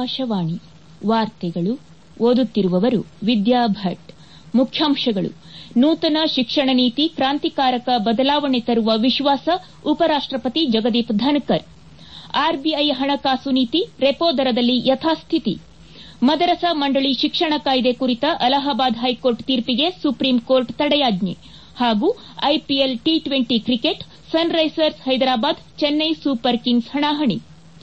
ಆಕಾಶವಾಣಿ ವಾರ್ತೆಗಳು ಓದುತ್ತಿರುವವರು ವಿದ್ಯಾ ಭಟ್ ಮುಖ್ಯಾಂಶಗಳು ನೂತನ ಶಿಕ್ಷಣ ನೀತಿ ಕ್ರಾಂತಿಕಾರಕ ಬದಲಾವಣೆ ತರುವ ವಿಶ್ವಾಸ ಉಪರಾಷ್ಟಪತಿ ಜಗದೀಪ್ ಧನ್ಕರ್ ಆರ್ಬಿಐ ಹಣಕಾಸು ನೀತಿ ರೆಪೋ ದರದಲ್ಲಿ ಯಥಾಸ್ಥಿತಿ ಮದರಸಾ ಮಂಡಳಿ ಶಿಕ್ಷಣ ಕಾಯ್ದೆ ಕುರಿತ ಅಲಹಾಬಾದ್ ಹೈಕೋರ್ಟ್ ತೀರ್ಪಿಗೆ ಸುಪ್ರೀಂಕೋರ್ಟ್ ತಡೆಯಾಜ್ಞೆ ಹಾಗೂ IPL T twenty cricket Sunrisers Hyderabad Chennai Super Kings ಹಣಾಹಣಿ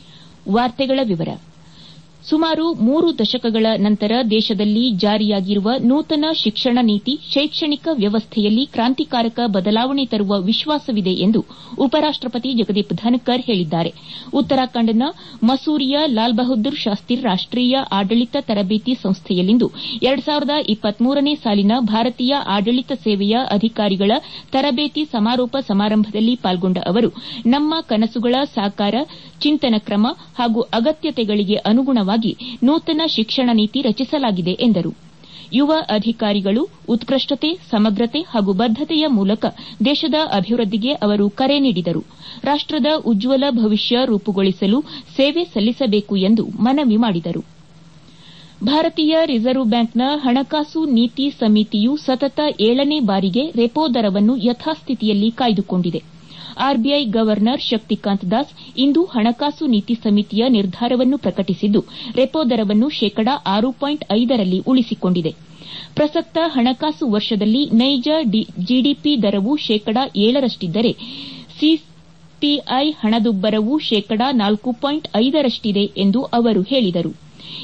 ಸುಮಾರು ಮೂರು ದಶಕಗಳ ನಂತರ ದೇಶದಲ್ಲಿ ಜಾರಿಯಾಗಿರುವ ನೂತನ ಶಿಕ್ಷಣ ನೀತಿ ಶೈಕ್ಷಣಿಕ ವ್ಯವಸ್ಥೆಯಲ್ಲಿ ಕ್ರಾಂತಿಕಾರಕ ಬದಲಾವಣೆ ತರುವ ವಿಶ್ವಾಸವಿದೆ ಎಂದು ಉಪರಾಷ್ಟಪತಿ ಜಗದೀಪ್ ಧನ್ಕರ್ ಹೇಳಿದ್ದಾರೆ ಉತ್ತರಾಖಂಡ್ನ ಮಸೂರಿಯ ಲಾಲ್ ಬಹದ್ದೂರ್ ಶಾಸ್ತಿ ರಾಷ್ಟೀಯ ಆಡಳಿತ ತರಬೇತಿ ಸಂಸ್ಥೆಯಲ್ಲಿಂದು ನೇ ಸಾಲಿನ ಭಾರತೀಯ ಆಡಳಿತ ಸೇವೆಯ ಅಧಿಕಾರಿಗಳ ತರಬೇತಿ ಸಮಾರೋಪ ಸಮಾರಂಭದಲ್ಲಿ ಪಾಲ್ಗೊಂಡ ಅವರು ನಮ್ಮ ಕನಸುಗಳ ಸಾಕಾರ ಚಿಂತನ ಕ್ರಮ ಹಾಗೂ ಅಗತ್ಯತೆಗಳಿಗೆ ಅನುಗುಣವಾಗಿ ನೂತನ ಶಿಕ್ಷಣ ನೀತಿ ರಚಿಸಲಾಗಿದೆ ಎಂದರು ಯುವ ಅಧಿಕಾರಿಗಳು ಉತ್ಕೃಷ್ಟತೆ ಸಮಗ್ರತೆ ಹಾಗೂ ಬದ್ದತೆಯ ಮೂಲಕ ದೇಶದ ಅಭಿವೃದ್ದಿಗೆ ಅವರು ಕರೆ ನೀಡಿದರು ರಾಷ್ಟದ ಉಜ್ವಲ ಭವಿಷ್ಯ ರೂಪುಗೊಳಿಸಲು ಸೇವೆ ಸಲ್ಲಿಸಬೇಕು ಎಂದು ಮನವಿ ಮಾಡಿದರು ಭಾರತೀಯ ರಿಸರ್ವ್ ಬ್ಯಾಂಕ್ನ ಹಣಕಾಸು ನೀತಿ ಸಮಿತಿಯು ಸತತ ಏಳನೇ ಬಾರಿಗೆ ರೆಪೋ ದರವನ್ನು ಯಥಾಸ್ಥಿತಿಯಲ್ಲಿ ಕಾಯ್ದುಕೊಂಡಿದೆ ಆರ್ಬಿಐ ಗವರ್ನರ್ ಶಕ್ತಿಕಾಂತ್ ದಾಸ್ ಇಂದು ಹಣಕಾಸು ನೀತಿ ಸಮಿತಿಯ ನಿರ್ಧಾರವನ್ನು ಪ್ರಕಟಿಸಿದ್ದು ರೆಪೋ ದರವನ್ನು ಶೇಕಡಾ ಆರು ಪಾಯಿಂಟ್ ಐದರಲ್ಲಿ ಉಳಿಸಿಕೊಂಡಿದೆ ಪ್ರಸಕ್ತ ಹಣಕಾಸು ವರ್ಷದಲ್ಲಿ ನೈಜ ಜಿಡಿಪಿ ದರವು ಶೇಕಡಾ ಏಳರಷ್ಟಿದ್ದರೆ ಸಿಪಿಐ ಹಣದುಬ್ಬರವು ಶೇಕಡಾ ನಾಲ್ಕು ಪಾಯಿಂಟ್ ಐದರಷ್ಟಿದೆ ಎಂದು ಅವರು ಹೇಳಿದರು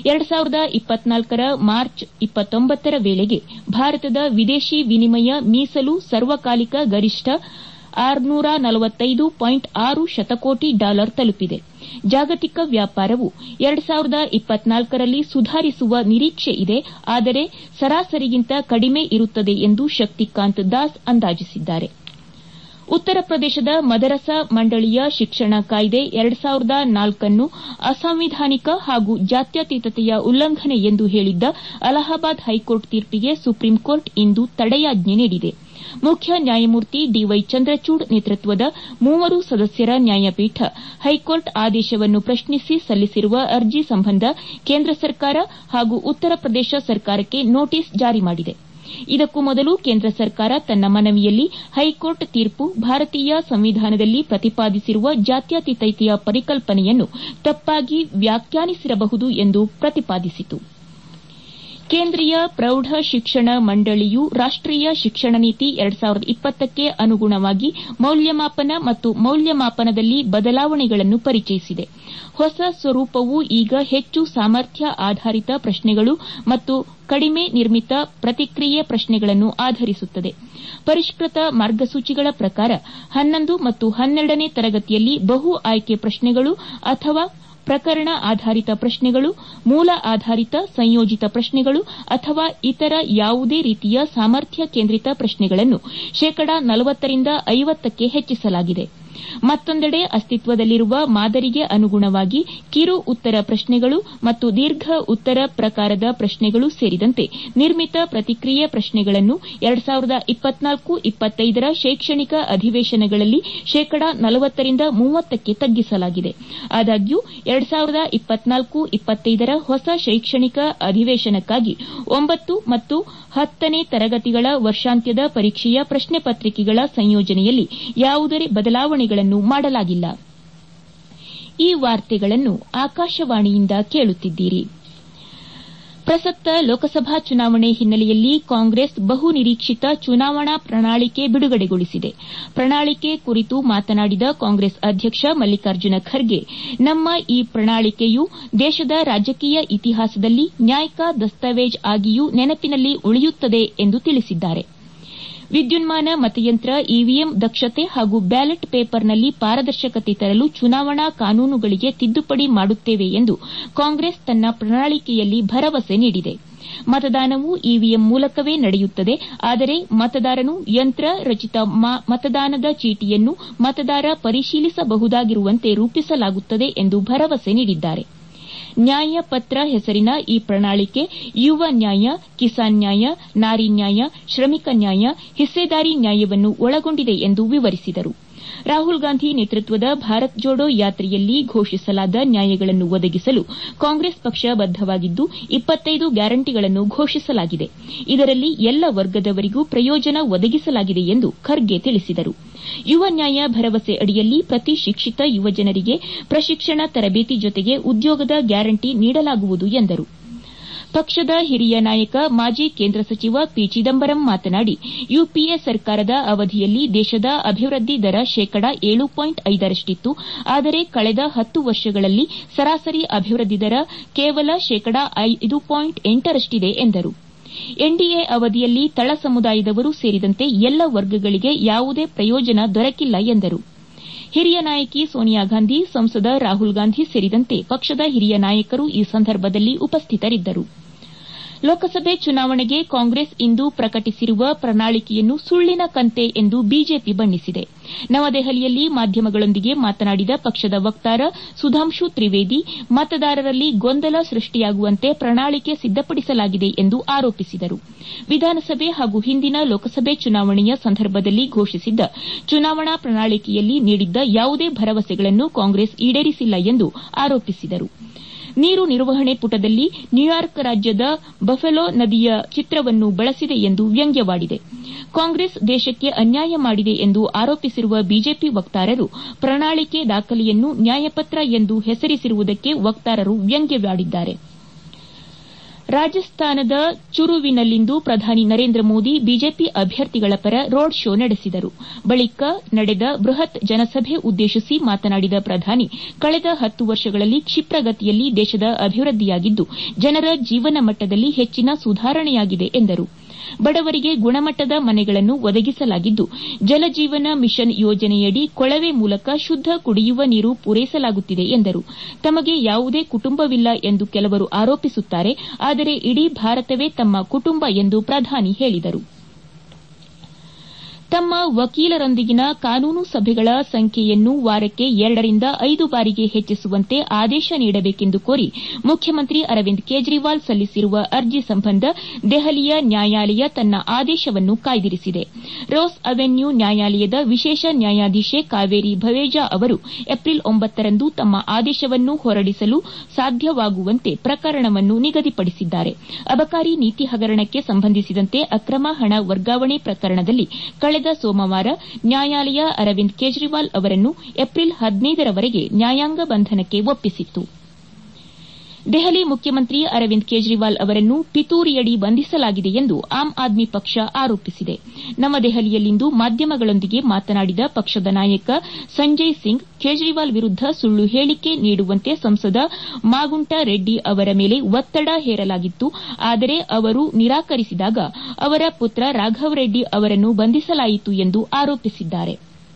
ರ ಮಾರ್ಚ್ ರ ವೇಳೆಗೆ ಭಾರತದ ವಿದೇಶಿ ವಿನಿಮಯ ಮೀಸಲು ಸರ್ವಕಾಲಿಕ ಗರಿಷ್ಠ ಆರುನೂರ ನಲವತ್ತೈದು ಪಾಯಿಂಟ್ ಆರು ಶತಕೋಟಿ ಡಾಲರ್ ತಲುಪಿದೆ ಜಾಗತಿಕ ವ್ಯಾಪಾರವು ರಲ್ಲಿ ಸುಧಾರಿಸುವ ನಿರೀಕ್ಷೆ ಇದೆ ಆದರೆ ಸರಾಸರಿಗಿಂತ ಕಡಿಮೆ ಇರುತ್ತದೆ ಎಂದು ಶಕ್ತಿಕಾಂತ್ ದಾಸ್ ಅಂದಾಜಿಸಿದ್ದಾರೆ ಉತ್ತರ ಪ್ರದೇಶದ ಮದರಸಾ ಮಂಡಳಿಯ ಶಿಕ್ಷಣ ಕಾಯ್ದೆ ನ್ನು ಅಸಾಂವಿಧಾನಿಕ ಹಾಗೂ ಜಾತ್ಯತೀತತೆಯ ಉಲ್ಲಂಘನೆ ಎಂದು ಹೇಳಿದ್ದ ಅಲಹಾಬಾದ್ ಹೈಕೋರ್ಟ್ ತೀರ್ಪಿಗೆ ಸುಪ್ರೀಂಕೋರ್ಟ್ ಇಂದು ತಡೆಯಾಜ್ಞೆ ನೀಡಿದೆ ಮುಖ್ಯ ನ್ಯಾಯಮೂರ್ತಿ ಡಿವೈ ಚಂದ್ರಚೂಡ್ ನೇತೃತ್ವದ ಮೂವರು ಸದಸ್ಯರ ನ್ಯಾಯಪೀಠ ಹೈಕೋರ್ಟ್ ಆದೇಶವನ್ನು ಪ್ರಶ್ನಿಸಿ ಸಲ್ಲಿಸಿರುವ ಅರ್ಜಿ ಸಂಬಂಧ ಕೇಂದ್ರ ಸರ್ಕಾರ ಹಾಗೂ ಉತ್ತರ ಪ್ರದೇಶ ಸರ್ಕಾರಕ್ಕೆ ನೋಟಿಸ್ ಜಾರಿ ಮಾಡಿದೆ ಇದಕ್ಕೂ ಮೊದಲು ಕೇಂದ್ರ ಸರ್ಕಾರ ತನ್ನ ಮನವಿಯಲ್ಲಿ ಹೈಕೋರ್ಟ್ ತೀರ್ಪು ಭಾರತೀಯ ಸಂವಿಧಾನದಲ್ಲಿ ಪ್ರತಿಪಾದಿಸಿರುವ ಜಾತ್ಯತೀತತೆಯ ಪರಿಕಲ್ಪನೆಯನ್ನು ತಪ್ಪಾಗಿ ವ್ಯಾಖ್ಯಾನಿಸಿರಬಹುದು ಎಂದು ಪ್ರತಿಪಾದಿಸಿತು ಕೇಂದ್ರೀಯ ಪ್ರೌಢ ಶಿಕ್ಷಣ ಮಂಡಳಿಯು ರಾಷ್ಟೀಯ ಶಿಕ್ಷಣ ನೀತಿ ಕ್ಕೆ ಅನುಗುಣವಾಗಿ ಮೌಲ್ಯಮಾಪನ ಮತ್ತು ಮೌಲ್ಯಮಾಪನದಲ್ಲಿ ಬದಲಾವಣೆಗಳನ್ನು ಪರಿಚಯಿಸಿದೆ ಹೊಸ ಸ್ವರೂಪವು ಈಗ ಹೆಚ್ಚು ಸಾಮರ್ಥ್ಯ ಆಧಾರಿತ ಪ್ರಶ್ನೆಗಳು ಮತ್ತು ಕಡಿಮೆ ನಿರ್ಮಿತ ಪ್ರತಿಕ್ರಿಯೆ ಪ್ರಶ್ನೆಗಳನ್ನು ಆಧರಿಸುತ್ತದೆ ಪರಿಷ್ಕೃತ ಮಾರ್ಗಸೂಚಿಗಳ ಪ್ರಕಾರ ಹನ್ನೊಂದು ಮತ್ತು ಹನ್ನೆರಡನೇ ತರಗತಿಯಲ್ಲಿ ಬಹು ಆಯ್ಕೆ ಪ್ರಶ್ನೆಗಳು ಅಥವಾ ಪ್ರಕರಣ ಆಧಾರಿತ ಪ್ರಶ್ನೆಗಳು ಮೂಲ ಆಧಾರಿತ ಸಂಯೋಜಿತ ಪ್ರಶ್ನೆಗಳು ಅಥವಾ ಇತರ ಯಾವುದೇ ರೀತಿಯ ಸಾಮರ್ಥ್ಯ ಕೇಂದ್ರಿತ ಪ್ರಶ್ನೆಗಳನ್ನು ಶೇಕಡಾ ರಿಂದ ಐವತ್ತಕ್ಕೆ ಹೆಚ್ಚಿಸಲಾಗಿದೆ ಮತ್ತೊಂದೆಡೆ ಅಸ್ತಿತ್ವದಲ್ಲಿರುವ ಮಾದರಿಗೆ ಅನುಗುಣವಾಗಿ ಕಿರು ಉತ್ತರ ಪ್ರಶ್ನೆಗಳು ಮತ್ತು ದೀರ್ಘ ಉತ್ತರ ಪ್ರಕಾರದ ಪ್ರಶ್ನೆಗಳು ಸೇರಿದಂತೆ ನಿರ್ಮಿತ ಪ್ರತಿಕ್ರಿಯೆ ಪ್ರಶ್ನೆಗಳನ್ನು ರ ಶೈಕ್ಷಣಿಕ ಅಧಿವೇಶನಗಳಲ್ಲಿ ಶೇಕಡಾ ರಿಂದ ಮೂವತ್ತಕ್ಕೆ ತಗ್ಗಿಸಲಾಗಿದೆ ಆದಾಗ್ಯೂ ರ ಹೊಸ ಶೈಕ್ಷಣಿಕ ಅಧಿವೇಶನಕ್ಕಾಗಿ ಒಂಬತ್ತು ಮತ್ತು ಹತ್ತನೇ ತರಗತಿಗಳ ವರ್ಷಾಂತ್ಯದ ಪರೀಕ್ಷೆಯ ಪ್ರಶ್ನೆ ಪತ್ರಿಕೆಗಳ ಸಂಯೋಜನೆಯಲ್ಲಿ ಯಾವುದೇ ಬದಲಾವಣೆಗಳನ್ನು ಮಾಡಲಾಗಿಲ್ಲ ಈ ವಾರ್ತೆಗಳನ್ನು ಆಕಾಶವಾಣಿಯಿಂದ ಕೇಳುತ್ತಿದ್ದೀರಿ ಪ್ರಸಕ್ತ ಲೋಕಸಭಾ ಚುನಾವಣೆ ಹಿನ್ನೆಲೆಯಲ್ಲಿ ಕಾಂಗ್ರೆಸ್ ಬಹು ನಿರೀಕ್ಷಿತ ಚುನಾವಣಾ ಪ್ರಣಾಳಿಕೆ ಬಿಡುಗಡೆಗೊಳಿಸಿದೆ ಪ್ರಣಾಳಿಕೆ ಕುರಿತು ಮಾತನಾಡಿದ ಕಾಂಗ್ರೆಸ್ ಅಧ್ಯಕ್ಷ ಮಲ್ಲಿಕಾರ್ಜುನ ಖರ್ಗೆ ನಮ್ಮ ಈ ಪ್ರಣಾಳಿಕೆಯು ದೇಶದ ರಾಜಕೀಯ ಇತಿಹಾಸದಲ್ಲಿ ನ್ಯಾಯ್ಕ ದಸ್ತಾವೇಜ್ ಆಗಿಯೂ ನೆನಪಿನಲ್ಲಿ ಉಳಿಯುತ್ತದೆ ಎಂದು ತಿಳಿಸಿದ್ದಾರೆ ವಿದ್ಯುನ್ಮಾನ ಮತಯಂತ್ರ ಇವಿಎಂ ದಕ್ಷತೆ ಹಾಗೂ ಬ್ಯಾಲೆಟ್ ಪೇಪರ್ನಲ್ಲಿ ಪಾರದರ್ಶಕತೆ ತರಲು ಚುನಾವಣಾ ಕಾನೂನುಗಳಿಗೆ ತಿದ್ದುಪಡಿ ಮಾಡುತ್ತೇವೆ ಎಂದು ಕಾಂಗ್ರೆಸ್ ತನ್ನ ಪ್ರಣಾಳಿಕೆಯಲ್ಲಿ ಭರವಸೆ ನೀಡಿದೆ ಮತದಾನವು ಇವಿಎಂ ಮೂಲಕವೇ ನಡೆಯುತ್ತದೆ ಆದರೆ ಮತದಾರನು ಯಂತ್ರ ರಚಿತ ಮತದಾನದ ಚೀಟಿಯನ್ನು ಮತದಾರ ಪರಿಶೀಲಿಸಬಹುದಾಗಿರುವಂತೆ ರೂಪಿಸಲಾಗುತ್ತದೆ ಎಂದು ಭರವಸೆ ನೀಡಿದ್ದಾರೆ ನ್ಯಾಯ ಪತ್ರ ಹೆಸರಿನ ಈ ಪ್ರಣಾಳಿಕೆ ಯುವ ನ್ಯಾಯ ಕಿಸಾನ್ ನ್ಯಾಯ ನಾರಿ ನ್ಯಾಯ ಶ್ರಮಿಕ ನ್ಯಾಯ ಹಿಸ್ಸೆದಾರಿ ನ್ಯಾಯವನ್ನು ಒಳಗೊಂಡಿದೆ ಎಂದು ವಿವರಿಸಿದರು ರಾಹುಲ್ ಗಾಂಧಿ ನೇತೃತ್ವದ ಭಾರತ್ ಜೋಡೋ ಯಾತ್ರೆಯಲ್ಲಿ ಘೋಷಿಸಲಾದ ನ್ಯಾಯಗಳನ್ನು ಒದಗಿಸಲು ಕಾಂಗ್ರೆಸ್ ಪಕ್ಷ ಬದ್ದವಾಗಿದ್ದು ಇಪ್ಪತ್ತೈದು ಗ್ಯಾರಂಟಿಗಳನ್ನು ಘೋಷಿಸಲಾಗಿದೆ ಇದರಲ್ಲಿ ಎಲ್ಲ ವರ್ಗದವರಿಗೂ ಪ್ರಯೋಜನ ಒದಗಿಸಲಾಗಿದೆ ಎಂದು ಖರ್ಗೆ ತಿಳಿಸಿದರು ಯುವ ನ್ಯಾಯ ಭರವಸೆ ಅಡಿಯಲ್ಲಿ ಪ್ರತಿ ಶಿಕ್ಷಿತ ಯುವಜನರಿಗೆ ಪ್ರಶಿಕ್ಷಣ ತರಬೇತಿ ಜೊತೆಗೆ ಉದ್ಯೋಗದ ಗ್ಯಾರಂಟಿ ನೀಡಲಾಗುವುದು ಎಂದರು ಪಕ್ಷದ ಹಿರಿಯ ನಾಯಕ ಮಾಜಿ ಕೇಂದ್ರ ಸಚಿವ ಪಿ ಚಿದಂಬರಂ ಮಾತನಾಡಿ ಯುಪಿಎ ಸರ್ಕಾರದ ಅವಧಿಯಲ್ಲಿ ದೇಶದ ಅಭಿವೃದ್ದಿ ದರ ಶೇಕಡಾ ಏಳು ಪಾಯಿಂಟ್ ಐದರಷ್ಟಿತ್ತು ಆದರೆ ಕಳೆದ ಹತ್ತು ವರ್ಷಗಳಲ್ಲಿ ಸರಾಸರಿ ಅಭಿವೃದ್ದಿ ದರ ಕೇವಲ ಶೇಕಡಾ ಐದು ಪಾಯಿಂಟ್ ಎಂಟರಷ್ಟಿದೆ ಎಂದರು ಎನ್ಡಿಎ ಅವಧಿಯಲ್ಲಿ ತಳ ಸಮುದಾಯದವರು ಸೇರಿದಂತೆ ಎಲ್ಲ ವರ್ಗಗಳಿಗೆ ಯಾವುದೇ ಪ್ರಯೋಜನ ದೊರಕಿಲ್ಲ ಎಂದರು ಹಿರಿಯ ನಾಯಕಿ ಸೋನಿಯಾ ಗಾಂಧಿ ಸಂಸದ ರಾಹುಲ್ ಗಾಂಧಿ ಸೇರಿದಂತೆ ಪಕ್ಷದ ಹಿರಿಯ ನಾಯಕರು ಈ ಸಂದರ್ಭದಲ್ಲಿ ಉಪಸ್ಥಿತರಿದ್ದರು ಲೋಕಸಭೆ ಚುನಾವಣೆಗೆ ಕಾಂಗ್ರೆಸ್ ಇಂದು ಪ್ರಕಟಿಸಿರುವ ಪ್ರಣಾಳಿಕೆಯನ್ನು ಸುಳ್ಳಿನ ಕಂತೆ ಎಂದು ಬಿಜೆಪಿ ಬಣ್ಣಿಸಿದೆ ನವದೆಹಲಿಯಲ್ಲಿ ಮಾಧ್ಯಮಗಳೊಂದಿಗೆ ಮಾತನಾಡಿದ ಪಕ್ಷದ ವಕ್ತಾರ ಸುಧಾಂಶು ತ್ರಿವೇದಿ ಮತದಾರರಲ್ಲಿ ಗೊಂದಲ ಸೃಷ್ಟಿಯಾಗುವಂತೆ ಪ್ರಣಾಳಿಕೆ ಸಿದ್ದಪಡಿಸಲಾಗಿದೆ ಎಂದು ಆರೋಪಿಸಿದರು ವಿಧಾನಸಭೆ ಹಾಗೂ ಹಿಂದಿನ ಲೋಕಸಭೆ ಚುನಾವಣೆಯ ಸಂದರ್ಭದಲ್ಲಿ ಘೋಷಿಸಿದ್ದ ಚುನಾವಣಾ ಪ್ರಣಾಳಿಕೆಯಲ್ಲಿ ನೀಡಿದ್ದ ಯಾವುದೇ ಭರವಸೆಗಳನ್ನು ಕಾಂಗ್ರೆಸ್ ಈಡೇರಿಸಿಲ್ಲ ಎಂದು ಆರೋಪಿಸಿದರು ನೀರು ನಿರ್ವಹಣೆ ಪುಟದಲ್ಲಿ ನ್ಯೂಯಾರ್ಕ್ ರಾಜ್ಯದ ಬಫೆಲೋ ನದಿಯ ಚಿತ್ರವನ್ನು ಬಳಸಿದೆ ಎಂದು ವ್ಯಂಗ್ಯವಾಡಿದೆ ಕಾಂಗ್ರೆಸ್ ದೇಶಕ್ಕೆ ಅನ್ಯಾಯ ಮಾಡಿದೆ ಎಂದು ಆರೋಪಿಸಿರುವ ಬಿಜೆಪಿ ವಕ್ತಾರರು ಪ್ರಣಾಳಿಕೆ ದಾಖಲೆಯನ್ನು ನ್ಯಾಯಪತ್ರ ಎಂದು ಹೆಸರಿಸಿರುವುದಕ್ಕೆ ವಕ್ತಾರರು ವ್ಯಂಗ್ಯವಾಡಿದ್ದಾರೆ ರಾಜಸ್ಥಾನದ ಚುರುವಿನಲ್ಲಿಂದು ಪ್ರಧಾನಿ ನರೇಂದ್ರ ಮೋದಿ ಬಿಜೆಪಿ ಅಭ್ಯರ್ಥಿಗಳ ಪರ ರೋಡ್ ಶೋ ನಡೆಸಿದರು ಬಳಿಕ ನಡೆದ ಬೃಹತ್ ಜನಸಭೆ ಉದ್ದೇಶಿಸಿ ಮಾತನಾಡಿದ ಪ್ರಧಾನಿ ಕಳೆದ ಹತ್ತು ವರ್ಷಗಳಲ್ಲಿ ಕ್ಷಿಪ್ರಗತಿಯಲ್ಲಿ ದೇಶದ ಅಭಿವೃದ್ದಿಯಾಗಿದ್ದು ಜನರ ಜೀವನ ಮಟ್ಟದಲ್ಲಿ ಹೆಚ್ಚಿನ ಸುಧಾರಣೆಯಾಗಿದೆ ಎಂದರು ಬಡವರಿಗೆ ಗುಣಮಟ್ಟದ ಮನೆಗಳನ್ನು ಒದಗಿಸಲಾಗಿದ್ದು ಜಲಜೀವನ ಮಿಷನ್ ಯೋಜನೆಯಡಿ ಕೊಳವೆ ಮೂಲಕ ಶುದ್ದ ಕುಡಿಯುವ ನೀರು ಪೂರೈಸಲಾಗುತ್ತಿದೆ ಎಂದರು ತಮಗೆ ಯಾವುದೇ ಕುಟುಂಬವಿಲ್ಲ ಎಂದು ಕೆಲವರು ಆರೋಪಿಸುತ್ತಾರೆ ಆದರೆ ಇಡೀ ಭಾರತವೇ ತಮ್ಮ ಕುಟುಂಬ ಎಂದು ಪ್ರಧಾನಿ ಹೇಳಿದರು ತಮ್ಮ ವಕೀಲರೊಂದಿಗಿನ ಕಾನೂನು ಸಭೆಗಳ ಸಂಖ್ಯೆಯನ್ನು ವಾರಕ್ಕೆ ಎರಡರಿಂದ ಐದು ಬಾರಿಗೆ ಹೆಚ್ಚಿಸುವಂತೆ ಆದೇಶ ನೀಡಬೇಕೆಂದು ಕೋರಿ ಮುಖ್ಯಮಂತ್ರಿ ಅರವಿಂದ್ ಕೇಜ್ರಿವಾಲ್ ಸಲ್ಲಿಸಿರುವ ಅರ್ಜಿ ಸಂಬಂಧ ದೆಹಲಿಯ ನ್ಯಾಯಾಲಯ ತನ್ನ ಆದೇಶವನ್ನು ಕಾಯ್ದಿರಿಸಿದೆ ರೋಸ್ ಅವೆನ್ಯೂ ನ್ಯಾಯಾಲಯದ ವಿಶೇಷ ನ್ಯಾಯಾಧೀಶೆ ಕಾವೇರಿ ಭವೇಜಾ ಅವರು ಏಪ್ರಿಲ್ ಒಂಬತ್ತರಂದು ತಮ್ಮ ಆದೇಶವನ್ನು ಹೊರಡಿಸಲು ಸಾಧ್ಯವಾಗುವಂತೆ ಪ್ರಕರಣವನ್ನು ನಿಗದಿಪಡಿಸಿದ್ದಾರೆ ಅಬಕಾರಿ ನೀತಿ ಹಗರಣಕ್ಕೆ ಸಂಬಂಧಿಸಿದಂತೆ ಅಕ್ರಮ ಹಣ ವರ್ಗಾವಣೆ ಪ್ರಕರಣದಲ್ಲಿ ಕಳೆದ ಸೋಮವಾರ ನ್ಯಾಯಾಲಯ ಅರವಿಂದ್ ಕೇಜ್ರಿವಾಲ್ ಅವರನ್ನು ಏಪ್ರಿಲ್ ಹದಿನೈದರವರೆಗೆ ನ್ಯಾಯಾಂಗ ಬಂಧನಕ್ಕೆ ಒಪ್ಪಿಸಿತ್ತು ದೆಹಲಿ ಮುಖ್ಯಮಂತ್ರಿ ಅರವಿಂದ್ ಕೇಜ್ರಿವಾಲ್ ಅವರನ್ನು ಪಿತೂರಿಯಡಿ ಬಂಧಿಸಲಾಗಿದೆ ಎಂದು ಆಮ್ ಆದ್ಮಿ ಪಕ್ಷ ಆರೋಪಿಸಿದೆ ನವದೆಹಲಿಯಲ್ಲಿಂದು ಮಾಧ್ಯಮಗಳೊಂದಿಗೆ ಮಾತನಾಡಿದ ಪಕ್ಷದ ನಾಯಕ ಸಂಜಯ್ ಸಿಂಗ್ ಕೇಜ್ರಿವಾಲ್ ವಿರುದ್ದ ಸುಳ್ಳು ಹೇಳಿಕೆ ನೀಡುವಂತೆ ಸಂಸದ ಮಾಗುಂಟ ರೆಡ್ಡಿ ಅವರ ಮೇಲೆ ಒತ್ತಡ ಹೇರಲಾಗಿತ್ತು ಆದರೆ ಅವರು ನಿರಾಕರಿಸಿದಾಗ ಅವರ ಪುತ್ರ ರಾಘವ್ ರೆಡ್ಡಿ ಅವರನ್ನು ಬಂಧಿಸಲಾಯಿತು ಎಂದು ಆರೋಪಿಸಿದ್ದಾರೆ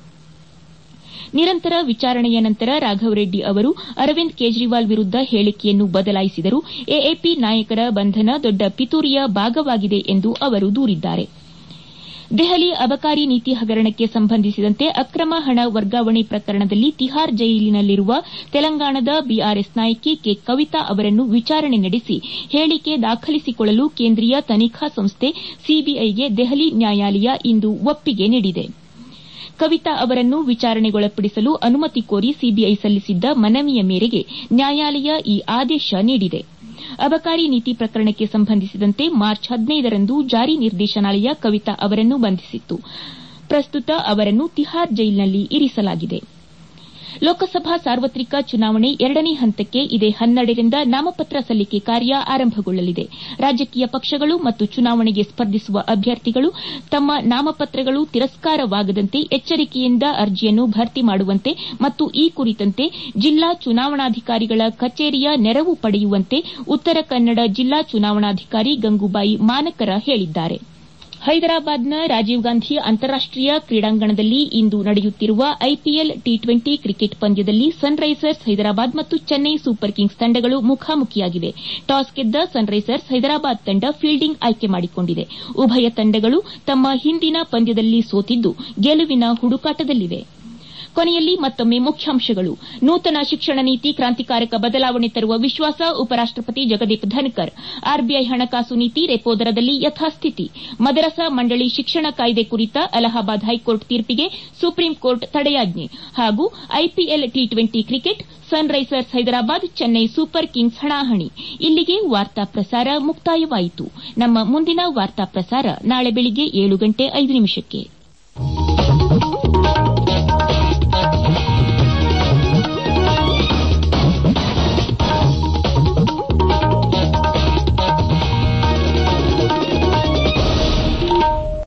ನಿರಂತರ ವಿಚಾರಣೆಯ ನಂತರ ರಾಘವ್ ರೆಡ್ಡಿ ಅವರು ಅರವಿಂದ್ ಕೇಜ್ರಿವಾಲ್ ವಿರುದ್ದ ಹೇಳಿಕೆಯನ್ನು ಬದಲಾಯಿಸಿದರು ಎಎಪಿ ನಾಯಕರ ಬಂಧನ ದೊಡ್ಡ ಪಿತೂರಿಯ ಭಾಗವಾಗಿದೆ ಎಂದು ಅವರು ದೂರಿದ್ದಾರೆ ದೆಹಲಿ ಅಬಕಾರಿ ನೀತಿ ಹಗರಣಕ್ಕೆ ಸಂಬಂಧಿಸಿದಂತೆ ಅಕ್ರಮ ಹಣ ವರ್ಗಾವಣೆ ಪ್ರಕರಣದಲ್ಲಿ ತಿಹಾರ್ ಜೈಲಿನಲ್ಲಿರುವ ತೆಲಂಗಾಣದ ಬಿಆರ್ಎಸ್ ನಾಯಕಿ ಕೆ ಕವಿತಾ ಅವರನ್ನು ವಿಚಾರಣೆ ನಡೆಸಿ ಹೇಳಿಕೆ ದಾಖಲಿಸಿಕೊಳ್ಳಲು ಕೇಂದ್ರೀಯ ತನಿಖಾ ಸಂಸ್ಥೆ ಸಿಬಿಐಗೆ ದೆಹಲಿ ನ್ಯಾಯಾಲಯ ಇಂದು ಒಪ್ಪಿಗೆ ನೀಡಿದೆ ಕವಿತಾ ಅವರನ್ನು ವಿಚಾರಣೆಗೊಳಪಡಿಸಲು ಅನುಮತಿ ಕೋರಿ ಸಿಬಿಐ ಸಲ್ಲಿಸಿದ್ದ ಮನವಿಯ ಮೇರೆಗೆ ನ್ಯಾಯಾಲಯ ಈ ಆದೇಶ ನೀಡಿದೆ ಅಬಕಾರಿ ನೀತಿ ಪ್ರಕರಣಕ್ಕೆ ಸಂಬಂಧಿಸಿದಂತೆ ಮಾರ್ಚ್ ಹದಿನೈದರಂದು ಜಾರಿ ನಿರ್ದೇಶನಾಲಯ ಕವಿತಾ ಅವರನ್ನು ಬಂಧಿಸಿತ್ತು ಪ್ರಸ್ತುತ ಅವರನ್ನು ತಿಹಾರ್ ಜೈಲಿನಲ್ಲಿ ಇರಿಸಲಾಗಿದೆ ಲೋಕಸಭಾ ಸಾರ್ವತ್ರಿಕ ಚುನಾವಣೆ ಎರಡನೇ ಹಂತಕ್ಕೆ ಇದೇ ಹನ್ನೆರಡರಿಂದ ನಾಮಪತ್ರ ಸಲ್ಲಿಕೆ ಕಾರ್ಯ ಆರಂಭಗೊಳ್ಳಲಿದೆ ರಾಜಕೀಯ ಪಕ್ಷಗಳು ಮತ್ತು ಚುನಾವಣೆಗೆ ಸ್ಪರ್ಧಿಸುವ ಅಭ್ಯರ್ಥಿಗಳು ತಮ್ಮ ನಾಮಪತ್ರಗಳು ತಿರಸ್ಕಾರವಾಗದಂತೆ ಎಚ್ಚರಿಕೆಯಿಂದ ಅರ್ಜಿಯನ್ನು ಭರ್ತಿ ಮಾಡುವಂತೆ ಮತ್ತು ಈ ಕುರಿತಂತೆ ಜಿಲ್ಲಾ ಚುನಾವಣಾಧಿಕಾರಿಗಳ ಕಚೇರಿಯ ನೆರವು ಪಡೆಯುವಂತೆ ಉತ್ತರ ಕನ್ನಡ ಜಿಲ್ಲಾ ಚುನಾವಣಾಧಿಕಾರಿ ಗಂಗೂಬಾಯಿ ಮಾನಕರ ಹೇಳಿದ್ದಾರೆ ಹೈದರಾಬಾದ್ನ ರಾಜೀವ್ ಗಾಂಧಿ ಅಂತಾರಾಷ್ಟೀಯ ಕ್ರೀಡಾಂಗಣದಲ್ಲಿ ಇಂದು ನಡೆಯುತ್ತಿರುವ ಐಪಿಎಲ್ ಟಿ ಟ್ವೆಂಟಿ ಕ್ರಿಕೆಟ್ ಪಂದ್ಯದಲ್ಲಿ ಸನ್ರೈಸರ್ಸ್ ಹೈದರಾಬಾದ್ ಮತ್ತು ಚೆನ್ನೈ ಸೂಪರ್ ಕಿಂಗ್ಸ್ ತಂಡಗಳು ಮುಖಾಮುಖಿಯಾಗಿವೆ ಟಾಸ್ ಗೆದ್ದ ಸನ್ರೈಸರ್ಸ್ ಹೈದರಾಬಾದ್ ತಂಡ ಫೀಲ್ಡಿಂಗ್ ಆಯ್ಕೆ ಮಾಡಿಕೊಂಡಿದೆ ಉಭಯ ತಂಡಗಳು ತಮ್ಮ ಹಿಂದಿನ ಪಂದ್ಯದಲ್ಲಿ ಸೋತಿದ್ದು ಗೆಲುವಿನ ಹುಡುಕಾಟದಲ್ಲಿವೆ ಕೊನೆಯಲ್ಲಿ ಮತ್ತೊಮ್ಮೆ ಮುಖ್ಯಾಂಶಗಳು ನೂತನ ಶಿಕ್ಷಣ ನೀತಿ ಕ್ರಾಂತಿಕಾರಕ ಬದಲಾವಣೆ ತರುವ ವಿಶ್ವಾಸ ಉಪರಾಷ್ಟಪತಿ ಜಗದೀಪ್ ಧನ್ಕರ್ ಆರ್ಬಿಐ ಹಣಕಾಸು ನೀತಿ ರೆಪೋ ದರದಲ್ಲಿ ಯಥಾಸ್ಥಿತಿ ಮದರಸಾ ಮಂಡಳಿ ಶಿಕ್ಷಣ ಕಾಯ್ದೆ ಕುರಿತ ಅಲಹಾಬಾದ್ ಹೈಕೋರ್ಟ್ ತೀರ್ಪಿಗೆ ಸುಪ್ರೀಂ ಕೋರ್ಟ್ ತಡೆಯಾಜ್ಞೆ ಹಾಗೂ IPL T twenty cricket Sunrisers Hyderabad Chennai Super Kings ಹಣಾಹಣಿ ಇಲ್ಲಿಗೆ ವಾರ್ತಾ ಪ್ರಸಾರ ಮುಕ್ತಾಯವಾಯಿತು ನಮ್ಮ ಮುಂದಿನ ವಾರ್ತಾ ಪ್ರಸಾರ ನಾಳೆ ಬೆಳಿಗ್ಗೆ ಏಳು ಗಂಟೆ ಐದು ನಿಮಿಷಕ್ಕೆ